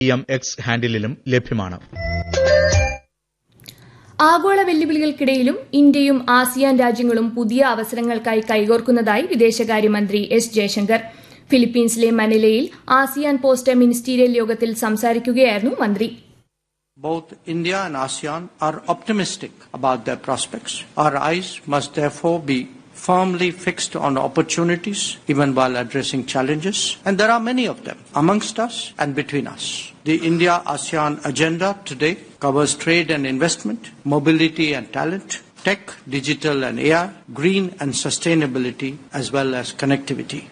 M X ഹാൻഡിലും ലഭ്യമാണ് ആഗോള വെല്ലുവിളികൾക്കിടയിലും ഇന്ത്യയും ആസിയാൻ രാജ്യങ്ങളും പുതിയ അവസരങ്ങൾക്കായി കൈകോർക്കുന്നതായി വിദേശകാര്യമന്ത്രി എസ് ജയശങ്കർ ഫിലിപ്പീൻസിലെ മനിലയിൽ ആസിയാൻ പോസ്റ്റ് മിനിസ്റ്റീരിയൽ യോഗത്തിൽ സംസാരിക്കുകയായിരുന്നു മന്ത്രി Both India and ASEAN are optimistic about their prospects. Our eyes must therefore be firmly fixed on opportunities even while addressing challenges, and there are many of them amongst us and between us. The India ASEAN agenda today covers trade and investment, mobility and talent, tech, digital and AI, green and sustainability, as well as connectivity.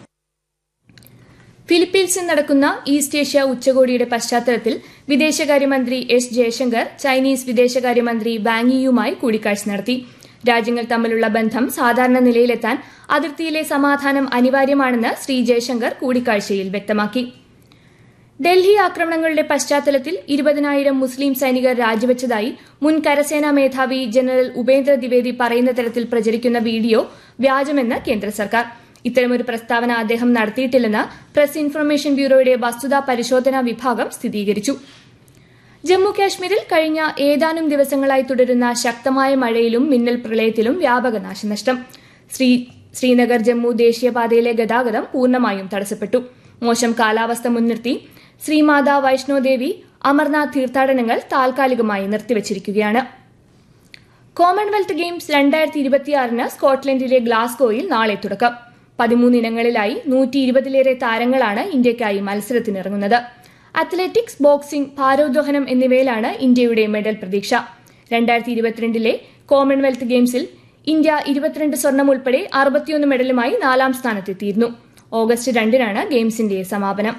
ഫിലിപ്പീൻസിൽ നടക്കുന്ന east Asia ഉച്ചകോടിയുടെ പശ്ചാത്തലത്തിൽ വിദേശകാര്യമന്ത്രി S Jaishankar Chinese വിദേശകാര്യമന്ത്രി വാങ്ങിയുമായി കൂടിക്കാഴ്ച നടത്തി രാജ്യങ്ങൾ തമ്മിലുള്ള ബന്ധം സാധാരണ നിലയിലെത്താൻ അതിർത്തിയിലെ സമാധാനം അനിവാര്യമാണെന്ന് ശ്രീ ജയശങ്കർ കൂടിക്കാഴ്ചയിൽ വ്യക്തമാക്കി ഡൽഹി ആക്രമണങ്ങളുടെ പശ്ചാത്തലത്തിൽ ഇരുപതിനായിരം മുസ്ലിം സൈനികർ രാജിവച്ചതായി മുൻ കരസേനാ മേധാവി ജനറൽ ഉപേന്ദ്ര ദ്വിവേദി പറയുന്ന തരത്തിൽ പ്രചരിക്കുന്ന വീഡിയോ വ്യാജമെന്ന് കേന്ദ്ര സർക്കാർ ഇത്തരമൊരു പ്രസ്താവന അദ്ദേഹം നടത്തിയിട്ടില്ലെന്ന് പ്രസ് ഇൻഫർമേഷൻ ബ്യൂറോയുടെ വസ്തുതാ പരിശോധനാ വിഭാഗം സ്ഥിരീകരിച്ചു ജമ്മു കാശ്മീരിൽ കഴിഞ്ഞ ഏതാനും ദിവസങ്ങളായി തുടരുന്ന ശക്തമായ മഴയിലും മിന്നൽ പ്രളയത്തിലും വ്യാപക നാശനഷ്ടം ശ്രീനഗർ ജമ്മു ദേശീയപാതയിലെ ഗതാഗതം പൂർണ്ണമായും തടസ്സപ്പെട്ടു മോശം കാലാവസ്ഥ മുൻനിർത്തി ശ്രീമാതാ വൈഷ്ണോദേവി അമർനാഥ് തീർത്ഥാടനങ്ങൾ താൽക്കാലികമായി നിർത്തിവച്ചിരിക്കുകയാണ് കോമൺവെൽത്ത് ഗെയിംസ് രണ്ടായിരത്തി ഇരുപത്തിയാറിന് സ്കോട്ട്ലൻഡിലെ ഗ്ലാസ്ഗോയിൽ നാളെ തുടക്കം പതിമൂന്ന് ഇനങ്ങളിലായി നൂറ്റി ഇരുപതിലേറെ താരങ്ങളാണ് ഇന്ത്യയ്ക്കായി മത്സരത്തിനിറങ്ങുന്നത് അത്ലറ്റിക്സ് ബോക്സിംഗ് ഭാരോദ്വഹനം എന്നിവയിലാണ് ഇന്ത്യയുടെ മെഡൽ പ്രതീക്ഷ രണ്ടായിരത്തി ഇരുപത്തിരണ്ടിലെ കോമൺവെൽത്ത് ഗെയിംസിൽ ഇന്ത്യ ഇരുപത്തിരണ്ട് സ്വർണം ഉൾപ്പെടെ അറുപത്തിയൊന്ന് മെഡലുമായി നാലാം സ്ഥാനത്തെത്തിയിരുന്നു ഓഗസ്റ്റ് രണ്ടിനാണ് ഗെയിംസിന്റെ സമാപനം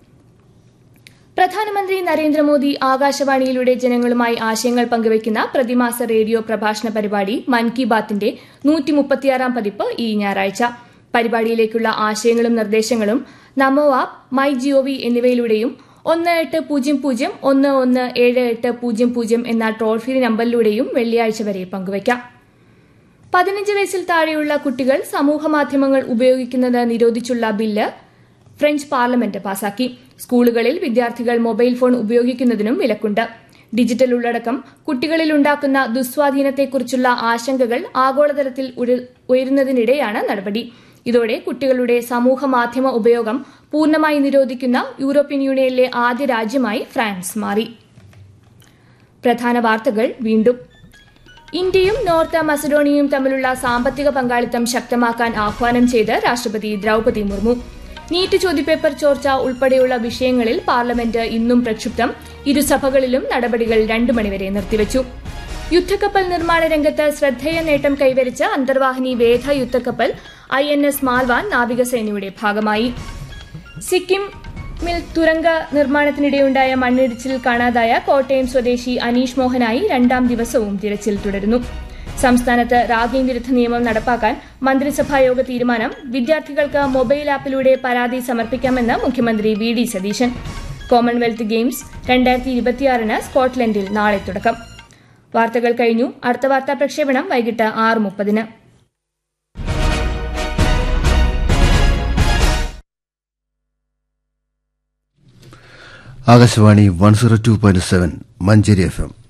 പ്രധാനമന്ത്രി നരേന്ദ്രമോദി ആകാശവാണിയിലൂടെ ജനങ്ങളുമായി ആശയങ്ങൾ പങ്കുവയ്ക്കുന്ന പ്രതിമാസ റേഡിയോ പ്രഭാഷണ പരിപാടി മൻ കി ബാത്തിന്റെ നൂറ്റിമുപ്പത്തിയാറാം പതിപ്പ് ഈ ഞായറാഴ്ച പരിപാടിയിലേക്കുള്ള ആശയങ്ങളും നിർദ്ദേശങ്ങളും നമോ ആപ്പ് മൈ ജിഒവി എന്നിവയിലൂടെയും ഒന്ന് എട്ട് പൂജ്യം പൂജ്യം ഒന്ന് ഒന്ന് ഏഴ് എട്ട് പൂജ്യം പൂജ്യം എന്ന ടോൾ ഫ്രീ നമ്പറിലൂടെയും വെള്ളിയാഴ്ച വരെ പങ്കുവയ്ക്കാം പതിനഞ്ച് വയസ്സിൽ താഴെയുള്ള കുട്ടികൾ സമൂഹമാധ്യമങ്ങൾ ഉപയോഗിക്കുന്നത് നിരോധിച്ചുള്ള ബില്ല് ഫ്രഞ്ച് പാർലമെന്റ് പാസാക്കി സ്കൂളുകളിൽ വിദ്യാർത്ഥികൾ മൊബൈൽ ഫോൺ ഉപയോഗിക്കുന്നതിനും വിലക്കുണ്ട് ഡിജിറ്റൽ ഉള്ളടക്കം കുട്ടികളിൽ ഉണ്ടാക്കുന്ന ദുസ്വാധീനത്തെക്കുറിച്ചുള്ള ആശങ്കകൾ ആഗോളതലത്തിൽ ഉയരുന്നതിനിടെയാണ് നടപടി ഇതോടെ കുട്ടികളുടെ സമൂഹ മാധ്യമ ഉപയോഗം പൂർണ്ണമായി നിരോധിക്കുന്ന യൂറോപ്യൻ യൂണിയനിലെ ആദ്യ രാജ്യമായി ഫ്രാൻസ് മാറി പ്രധാന വാർത്തകൾ വീണ്ടും ഇന്ത്യയും നോർത്ത് മസഡോണിയയും തമ്മിലുള്ള സാമ്പത്തിക പങ്കാളിത്തം ശക്തമാക്കാൻ ആഹ്വാനം ചെയ്ത് രാഷ്ട്രപതി ദ്രൌപതി മുർമു നീറ്റ് ചോദ്യപേപ്പർ ചോർച്ച ഉൾപ്പെടെയുള്ള വിഷയങ്ങളിൽ പാർലമെന്റ് ഇന്നും പ്രക്ഷുബ്ധം ഇരുസഭകളിലും നടപടികൾ രണ്ടു മണിവരെ നിർത്തിവച്ചു യുദ്ധക്കപ്പൽ നിർമ്മാണ രംഗത്ത് ശ്രദ്ധേയ നേട്ടം കൈവരിച്ച അന്തർവാഹിനി വേധ യുദ്ധക്കപ്പൽ ഐ എൻ എസ് മാൽവാൻ നാവികസേനയുടെ ഭാഗമായി സിക്കിമിൽ തുരങ്ക നിർമ്മാണത്തിനിടെയുണ്ടായ മണ്ണിടിച്ചിൽ കാണാതായ കോട്ടയം സ്വദേശി അനീഷ് മോഹനായി രണ്ടാം ദിവസവും തിരച്ചിൽ തുടരുന്നു സംസ്ഥാനത്ത് റാഗിംഗ് വിരുദ്ധ നിയമം നടപ്പാക്കാൻ മന്ത്രിസഭായോഗ തീരുമാനം വിദ്യാർത്ഥികൾക്ക് മൊബൈൽ ആപ്പിലൂടെ പരാതി സമർപ്പിക്കാമെന്ന് മുഖ്യമന്ത്രി V D Satheesan Commonwealth Games രണ്ടായിരത്തി ഇരുപത്തിയാറിന് സ്കോട്ട്ലൻഡിൽ നാളെ തുടക്കം വാർത്തകൾ കഴിഞ്ഞു അടുത്ത വാർത്താ പ്രക്ഷേപണം വൈകിട്ട് ആറ് മുപ്പതിന് Akashvani one zero two point seven Manjeri F M